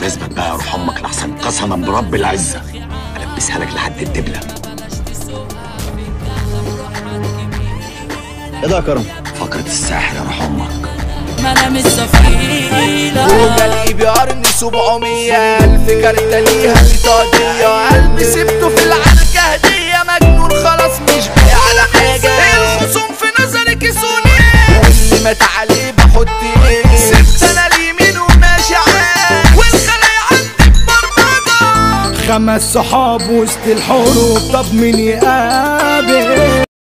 اثبت بقى يا روح امك لحسن قسما برب العزه البسها لك لحد الدبله ايه ده يا كرم فقرة الساحر يا روح امك ما انا مش صفيلة وجليبي قرن سبعمية ألف كارتة ليها بطاقية قلبي سبته في العركة هدية مجنون خلاص مش باقي على حاجة الخصوم في نظري كسوني واللي مات عليه بحط ايه سبت انا اليمين وماشي عاد والخلايا عندي ببرمجة خمس صحاب وسط الحروب طب مين يقابل